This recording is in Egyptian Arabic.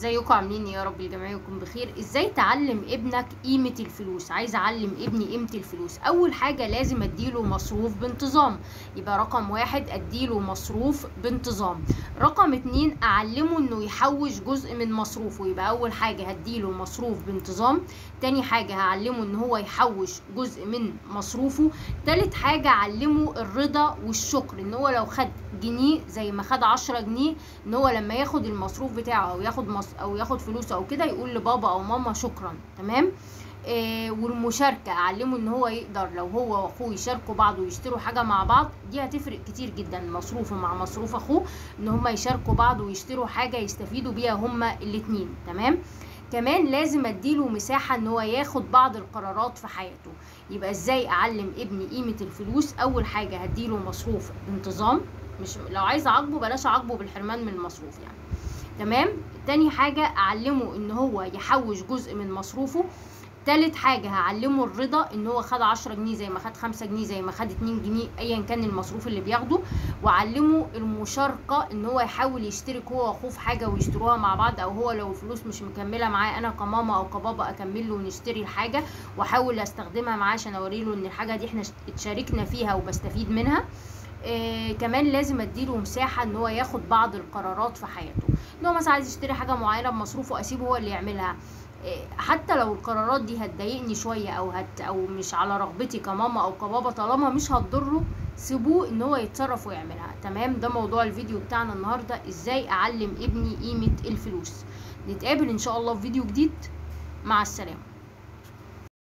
ازيكم عاملين ايه يا رب الجميع يكون بخير ازاي تعلم ابنك قيمة الفلوس عايز اعلم ابني قيمة الفلوس اول حاجة لازم اديله مصروف بانتظام يبقى رقم واحد اديله مصروف بانتظام رقم اتنين اعلمه انه يحوش جزء من مصروفه يبقى اول حاجة هديله مصروف بانتظام تاني حاجة هعلمه ان هو يحوش جزء من مصروفه تالت حاجة اعلمه الرضا والشكر ان هو لو خد جنيه زي ما خد عشرة جنيه ان هو لما ياخد المصروف بتاعه او ياخد مص... او ياخد فلوسه او كده يقول لبابا او ماما شكرا تمام آه والمشاركة اعلمه ان هو يقدر لو هو واخوه يشاركوا بعض ويشتروا حاجة مع بعض دي هتفرق كتير جدا مصروفه مع مصروف اخوه ان هما يشاركوا بعض ويشتروا حاجة يستفيدوا بيها هما الاتنين تمام كمان لازم اديله مساحة ان هو ياخد بعض القرارات في حياته يبقى ازاي اعلم ابني قيمة الفلوس اول حاجة هديله مصروف بانتظام مش لو عايز اعاقبه بلاش اعاقبه بالحرمان من المصروف يعني تمام تاني حاجة اعلمه ان هو يحوش جزء من مصروفه تالت حاجة هعلمه الرضا ان هو خد عشرة جنيه زي ما خد خمسة جنيه زي ما خد اتنين جنيه ايا كان المصروف اللي بياخده واعلمه المشاركة ان هو يحاول يشترك هو واخوه في حاجة ويشتروها مع بعض او هو لو الفلوس مش مكملة معاه انا كماما او كبابا اكمل له ونشتري الحاجة واحاول استخدمها معاه عشان اوريله ان الحاجة دي احنا اتشاركنا فيها وبستفيد منها آه كمان لازم اديله مساحه ان هو ياخد بعض القرارات في حياته ان هو مثلا عايز يشتري حاجه معينه بمصروفه اسيبه هو اللي يعملها آه حتى لو القرارات دي هتضايقني شويه او هت او مش على رغبتي كماما او كبابا طالما مش هتضره سيبوه ان هو يتصرف ويعملها تمام ده موضوع الفيديو بتاعنا النهارده ازاي اعلم ابني قيمه الفلوس نتقابل ان شاء الله في فيديو جديد مع السلامه